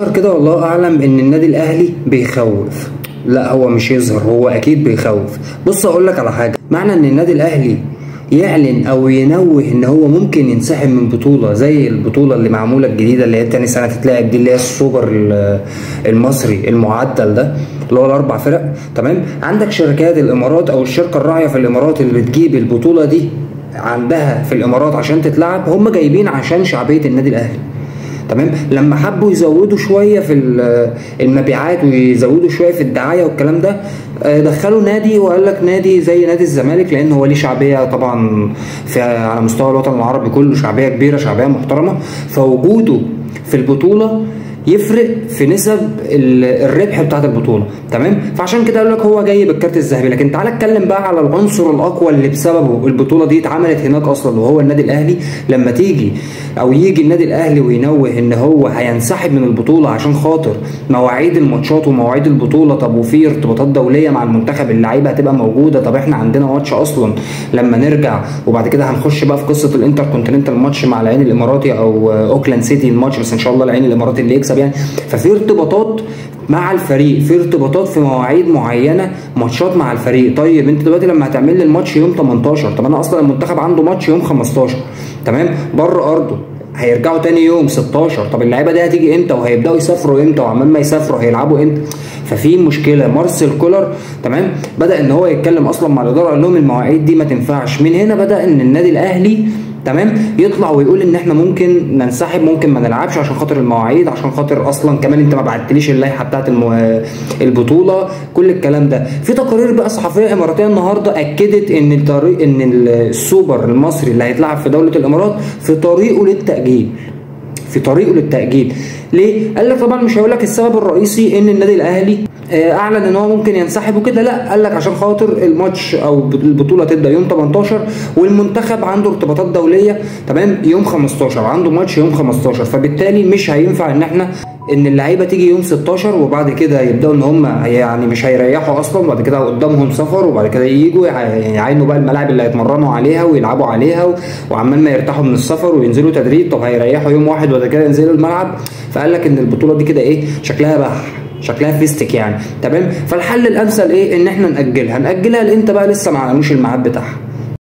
كده والله اعلم ان النادي الاهلي بيخوف لا هو مش يظهر هو اكيد بيخوف بص اقول لك على حاجه معنى ان النادي الاهلي يعلن او ينوه ان هو ممكن ينسحب من بطوله زي البطوله اللي معموله الجديده اللي هي تاني سنه تتلعب دي اللي هي السوبر ال- المصري المعدل ده اللي هو الاربع فرق تمام عندك شركات الامارات او الشركه الراعيه في الامارات اللي بتجيب البطوله دي عندها في الامارات عشان تتلعب هم جايبين عشان شعبيه النادي الاهلي تمام لما حبوا يزودوا شويه في ال- المبيعات ويزودوا شويه في الدعايه والكلام ده آه، دخلوا نادي وقال لك نادي زي نادي الزمالك لان هو ليه شعبيه طبعا في على مستوى الوطن العربي كله شعبيه كبيره شعبيه محترمه فوجوده في البطوله يفرق في نسب ال- الربح بتاعت البطوله تمام فعشان كده قال لك هو جاي بالكارت الذهبي لكن تعالى اتكلم بقى على العنصر الاقوى اللي بسببه البطوله دي اتعملت هناك اصلا وهو النادي الاهلي لما تيجي او يجي النادي الاهلي وينوه ان هو هينسحب من البطوله عشان خاطر مواعيد الماتشات ومواعيد البطوله طب وفي ارتباطات دوليه مع المنتخب اللعيبه هتبقى موجوده طب احنا عندنا ماتش اصلا لما نرجع وبعد كده هنخش بقى في قصه الانتر كونتيننتال ماتش مع العين الاماراتي او اوكلاند سيتي الماتش بس ان شاء الله العين الاماراتي اللي يكسب يعني ففي ارتباطات مع الفريق في ارتباطات في مواعيد معينه ماتشات مع الفريق طيب انت دلوقتي لما هتعمل لي الماتش يوم 18 طب انا اصلا المنتخب عنده ماتش يوم 15 تمام بره ارضه هيرجعوا تاني يوم 16 طب اللعيبه دي هتيجي امتى وهيبداوا يسافروا امتى وعمال ما يسافروا هيلعبوا امتى ففي مشكله مارسيل كولر تمام بدا ان هو يتكلم اصلا مع الاداره قال لهم المواعيد دي ما تنفعش من هنا بدا ان النادي الاهلي تمام يطلع ويقول ان احنا ممكن ننسحب ممكن ما نلعبش عشان خاطر المواعيد عشان خاطر اصلا كمان انت ما بعتليش اللائحه بتاعت المو... البطوله كل الكلام ده في تقارير بقى صحفيه اماراتيه النهارده اكدت ان الطريق ان السوبر المصري اللي هيتلعب في دوله الامارات في طريقه للتاجيل في طريقه للتاجيل ليه قال لك طبعا مش هيقول لك السبب الرئيسي ان النادي الاهلي آه، اعلن ان هو ممكن ينسحب وكده لا قال لك عشان خاطر الماتش او البطوله تبدا يوم 18 والمنتخب عنده ارتباطات دوليه تمام يوم 15 عنده ماتش يوم 15 فبالتالي مش هينفع ان احنا ان اللعيبه تيجي يوم 16 وبعد كده يبداوا ان هم يعني مش هيريحوا اصلا وبعد كده قدامهم سفر وبعد كده يجوا يع- يعينوا بقى الملاعب اللي هيتمرنوا عليها ويلعبوا عليها و- وعمال ما يرتاحوا من السفر وينزلوا تدريب طب هيريحوا يوم واحد وبعد كده ينزلوا الملعب فقال لك ان البطوله دي كده ايه شكلها بح شكلها فيستك يعني تمام فالحل الامثل ايه ان احنا ناجلها ناجلها لامتى بقى لسه ما اعلنوش الميعاد بتاعها